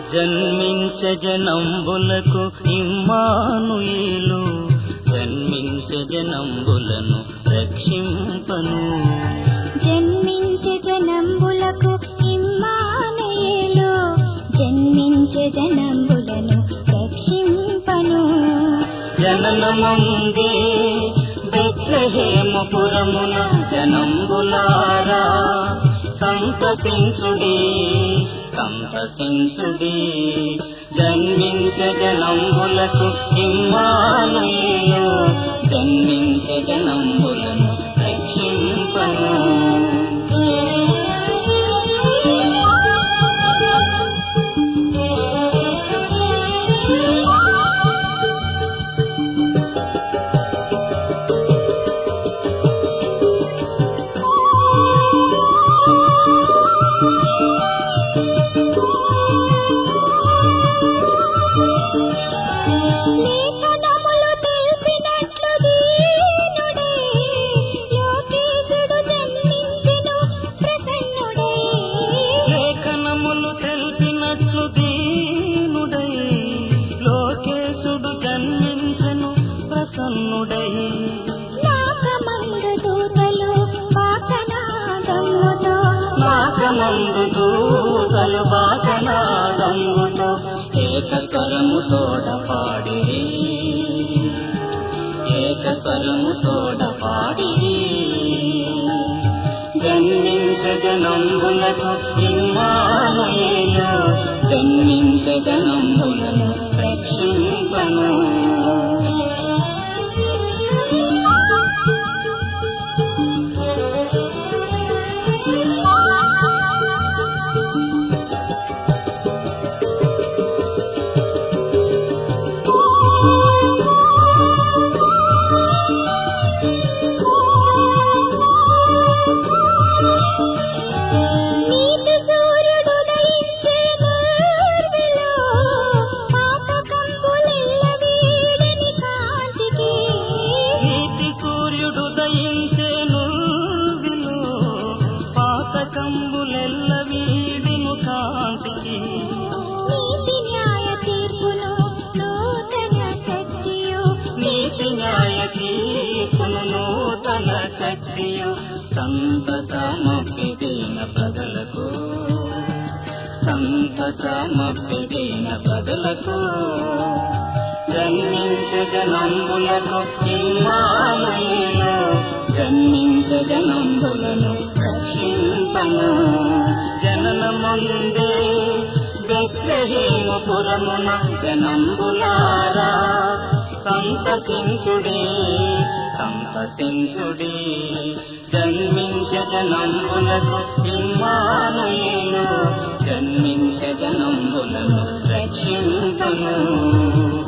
జన్మించ జనంబులకు ఇమ్మానుయేలు జన్మించ జనంబులను రక్షింపను జన్మించే జనంబులకు ఇమ్మానుయేలు జన్మించే జనంబులను రక్షింపను జననముందే బెత్లహేమపురమున జనంబులారా సంతసించుడి సంతసించుడి జన్మించ జనంబులకు ఇమ్మానుయేలు జన్మించ జనంబులను రక్షింపను లేఖనములు తెలిపినట్లు దీనుడై యోగేశుడు జన్మించెను ప్రసన్నుడై లేఖనములు తెలిపినట్లు దీనుడై లోకేశుడు జన్మించను ప్రసన్నుడై నాకమందు దూతలు పాకనాదముతో నాకమందు దూతలు బాకనాదముతో ఏక స్వరము తోడ పాడిరి ఏక స్వరము తోడ పాడిరి జన్మించ జనంబులకు ఇమ్మానుయేలు జన్మించ జనంబులను రక్షింపను నీతి సూర్యుడు దయించే నిర్విలో పాతకంబులెల్ల వీడని కాంతికి నీతి సూర్యుడు దయించేను విను పాతకంబులెల్ల వీడిను కాంతికి నీతి న్యాయ తీర్పును నూతన శక్తియు నీతి న్యాయ తీర్పును నూతన శక్తియు సంతతమప్పిదీన ప్రజలకు సంతతమప్పిదీన ప్రజలకు జన్మించ జనంబులకు ఇమ్మానుయేలు జన్మించ జనంబులను రక్షింపను జననముందే బెత్లహేమపురమున జనంబులారా సంతసించుడి సంతసించుడి జన్మించ జనంబులకు ఇమ్మానుయేలు జన్మించ జనంబులను రక్షింపను